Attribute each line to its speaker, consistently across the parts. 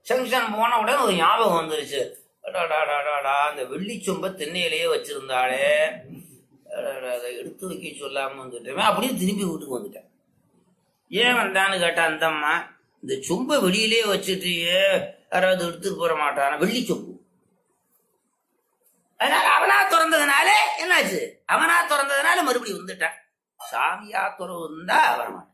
Speaker 1: Junction போன உடனே ஒரு ஞாபகம் வந்துருச்சு அடாடாடாடாடா அந்த வெள்ளிச்சொம்ப திண்ணையிலேயே வச்சிருந்தாளே அடாடா, அதை எடுத்து வைக்க சொல்லாம வந்துட்டேன் அப்படியே திரும்பி வீட்டுக்கு வந்துட்டேன் ஏன் வந்தான்னு கேட்டா அந்த அம்மா இந்த சொம்ப வெளியிலே வச்சுட்டு யாராவது எடுத்துட்டு போற மாட்டானா வெள்ளி சொம்பு அதனால அவனா திறந்ததுனால என்னாச்சு அவனா திறந்ததுனால மறுபடியும் வந்துட்டான் சாமியா திறந்தா வரமாட்டான்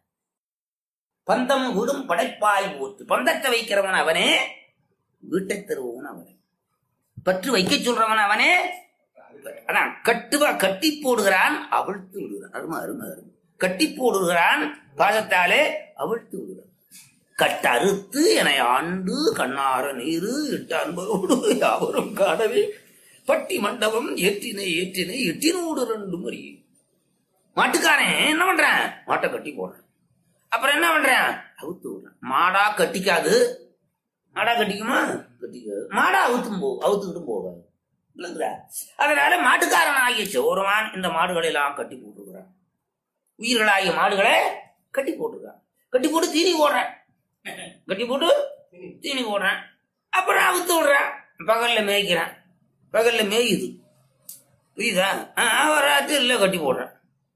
Speaker 1: பந்தம் விடும் படைப்பாய் போட்டு பந்தத்தை வைக்கிறவன் அவனே வீட்டை தருவவன் அவனே பற்று வைக்க சொல்றவன் அவனே அதான் கட்டுவா கட்டி போடுகிறான் அவிழ்த்து விடுகிறான் அருமை அருமை அருமை கட்டி போடுகிறான் பாசத்தாலே அவிழ்த்து விடுகிறான் கட்டறுத்து என ஆண்டு கண்ணார நீரு இட்ட அன்பரோடு யாவரும் காணவே பட்டி மண்டபம் ஏற்றினை ஏற்றினை எட்டினோடு ரெண்டு மறி மாட்டுக்காரன் என்ன பண்றான் மாட்டை கட்டி போடுறான் அப்புறம் என்ன பண்றான் அவுத்து விடுறான் மாடா கட்டிக்காது மாடா கட்டிக்குமா கட்டிக்காது மாடா அவுத்தும் போ அவுத்துக்கிட்டும் போகாது இல்லைங்களா அதனால மாட்டுக்காரன் ஆகிய சோரமான் இந்த மாடுகளை எல்லாம் கட்டி போட்டுருக்கிறான் உயிர்களாகிய மாடுகளை கட்டி போட்டுருக்கான் கட்டி போட்டு தீனி போடுறேன் கட்டி போட்டு தீனி போடுறேன் அப்புறம் அவுத்து விடுறேன் பகல்ல மேய்க்கிறேன் பகல்ல மேயுது புரியுதா ஒரு ராத்திரில கட்டி போடுறேன்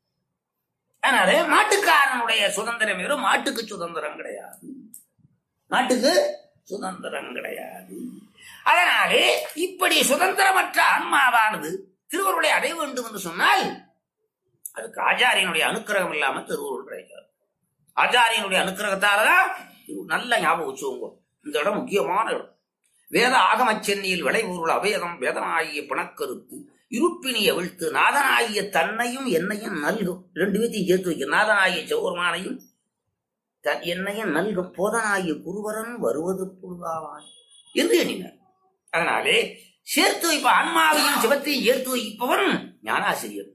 Speaker 1: அதனால மாட்டுக்காரனுடைய சுதந்திரம் வேறு மாட்டுக்கு சுதந்திரம் கிடையாது மாட்டுக்கு சுதந்திரம் கிடையாது அதனாலே இப்படி சுதந்திரமற்ற ஆன்மாவானது திருவருளை அடைய வேண்டும் என்று சொன்னால் அதுக்கு ஆச்சாரியனுடைய அனுக்கிரகம் இல்லாம திருவருள் கிடைக்காது ஆச்சாரியனுடைய அனுக்கிரகத்தாலதான் இது நல்ல ஞாபகம் வச்சுக்கோங்க இந்த இடம் முக்கியமான இடம் வேத ஆகமச் சென்னியில் விளைபொருள் அபேதம் வேதனாகிய பிணக்கருத்து இருப்பினி அவிழ்த்து நாதனாகிய தன்னையும் என்னையும் நல்கும் ரெண்டு பேத்தையும் சேர்த்து வைக்க நாதனாகிய சௌரமானையும் தன் என்னையும் நல்கும் போதனாகிய குருவரன் வருவது பொழுதாவான் என்று எண்ணினார் அதனாலே சேர்த்து வைப்ப ஆன்மாவையும் சிவத்தையும் சேர்த்து வைப்பவன் ஞானாசிரியர்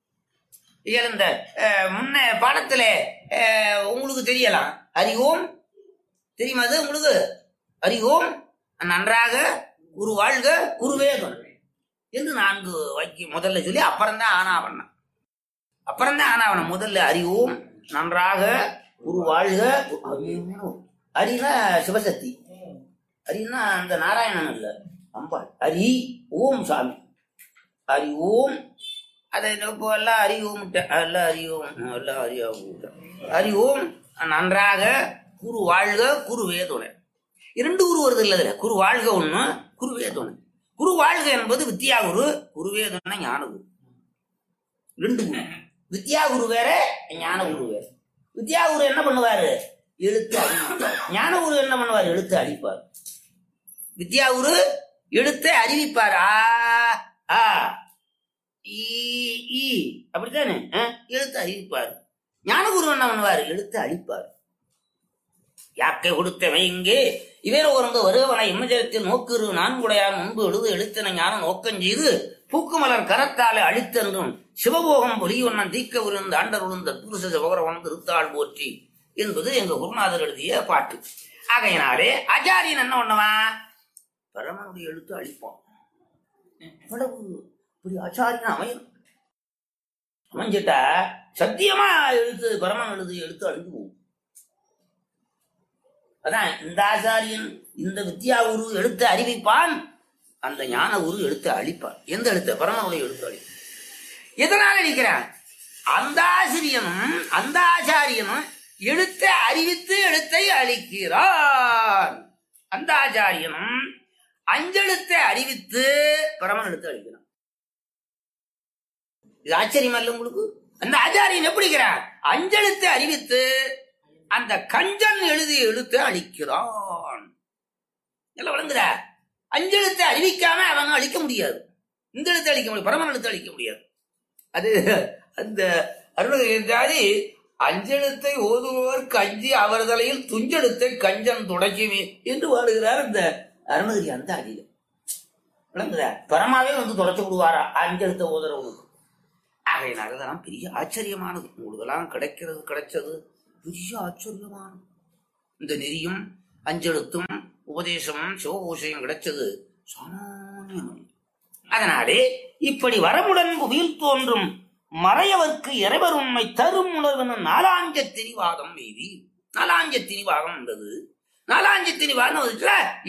Speaker 1: இதில் இந்த அஹ், முன்ன பாடத்துல அஹ், உங்களுக்கு தெரியலாம் அறிவோம் தெரியுமா அது உங்களுக்கு அறிவோம் நன்றாக குரு வாழ்க குருவேகன் என்று நான்கு வாக்கி முதல்ல சொல்லி அப்புறம்தான் ஆனாவண்ணம் அப்புறம்தான் ஆனாவண்ணம் முதல்ல அறிவோம் நன்றாக குரு வாழ்க அரினா சிவசக்தி அரின்னா அந்த நாராயணன் இல்ல அம்பாள் அரி ஓம் சாமி அரி ஓம் அதை இப்போ எல்லாம் அறி ஓம் எல்லாம் அறி ஓம் எல்லாம் அறி ஓம் அரி ஓம் நன்றாக குரு வாழ்க குரு வேதுணை இரண்டு குரு வருது இல்ல இதுல குரு வாழ்க ஒண்ணு குரு வேதுணை குரு வாழ்க என்பது வித்யா குரு குரு வேதுணை ஞான குரு ரெண்டு குரு வித்யா குரு வேற ஞான குரு வேற வித்யா குரு என்ன பண்ணுவாரு எழுத்து அழிப்பார் ஞான குரு என்ன பண்ணுவார் எழுத்து அழிப்பார் வித்யா குரு எழுத்தை அறிவிப்பார் ஆ ஆ ஈ ஈ அப்படித்தானே ஆ? எழுத்து அறிவிப்பார் ஞானகுரு என்ன பண்ணுவார் எழுத்து அழிப்பார் யாக்கை கொடுத்தவன் இங்கே இவர் ஒருங்க வருவன இம்மஜரத்தில் நோக்குரு நான்குடையார் முன்பு எழுது எழுத்தின ஞானம் நோக்கம் செய்து பூக்குமலர் கரத்தாலே அழித்தென்றும் சிவபோகம் பொலியொன்னன் தீக்க விருந்த ஆண்டர் விழுந்த புருஷ சிவகரவன் திருத்தாள் போற்றி என்பது எங்க குருநாதர் எழுதிய பாட்டு ஆகையினாலே ஆச்சாரியன் என்ன பண்ணுவான் பரமனுடைய எழுத்து அழிப்பான் எவ்வளவு இப்படி ஆச்சாரியன் அமையும் அமைஞ்சிட்டா சத்தியமா எழுத்து பரமன் எழுது எழுத்து அழிஞ்சு போகும் அதான் இந்த ஆச்சாரியன் இந்த வித்யா குரு எழுத்து அறிவிப்பான் அந்த ஞான குரு எழுத்து அழிப்பான் எந்த எழுத்து பரமனுடைய எழுத்து அழிப்பான் எதனால் அழிக்கிறான் அந்த ஆசிரியனும் அந்த ஆச்சாரியனும் எழுத்தை அறிவித்து எழுத்தை அழிக்கிறான் அந்த ஆச்சாரியனும் அஞ்செழுத்தை அறிவித்து பரமன் எழுத்து அழிக்கிறான் இது ஆச்சரியம் அல்ல உங்களுக்கு அந்த ஆச்சாரியன் எப்படிங்கிறார் அஞ்செழுத்தை அறிவித்து அந்த கஞ்சன் எழுதிய எழுத்தை அழிக்கிறான் எல்லாம் விளங்குற அஞ்செழுத்தை அறிவிக்காம அவங்க அழிக்க முடியாது இந்த எழுத்தை அழிக்க முடியாது பரமன் எழுத்தை அழிக்க முடியாது அது அந்த அருணகிரி அஞ்செழுத்தை ஓதுபவர்க்கு அஞ்சி அவர் தலையில் துஞ்செழுத்தை கஞ்சன் துடைக்குமே என்று வாடுகிறார் அந்த அருணகிரி அந்த அடியில விளங்குதா பரமாவே வந்து தொடச்சு விடுவாரா அஞ்செழுத்தை ஓதுறவங்களுக்கு ஆகையினால அதெல்லாம் பெரிய ஆச்சரியமானது உங்களுக்கெல்லாம் கிடைக்கிறது கிடைச்சது பெரிய ஆச்சரியமானது இந்த நெறியும் அஞ்செழுத்தும் உபதேசமும் சிவகோஷையும் கிடைச்சது சாமானியம் அல்ல. அதனாலே இப்படி வரமுடன் புவியில் தோன்றும் மறையவர்க்கு இறைவர் உண்மை தரும் உணர்வு நாலாஞ்ச திரிவாதம் மீதி நாலாஞ்ச திரிவாதம் உள்ளது நாலாஞ்ச திரிவாதம்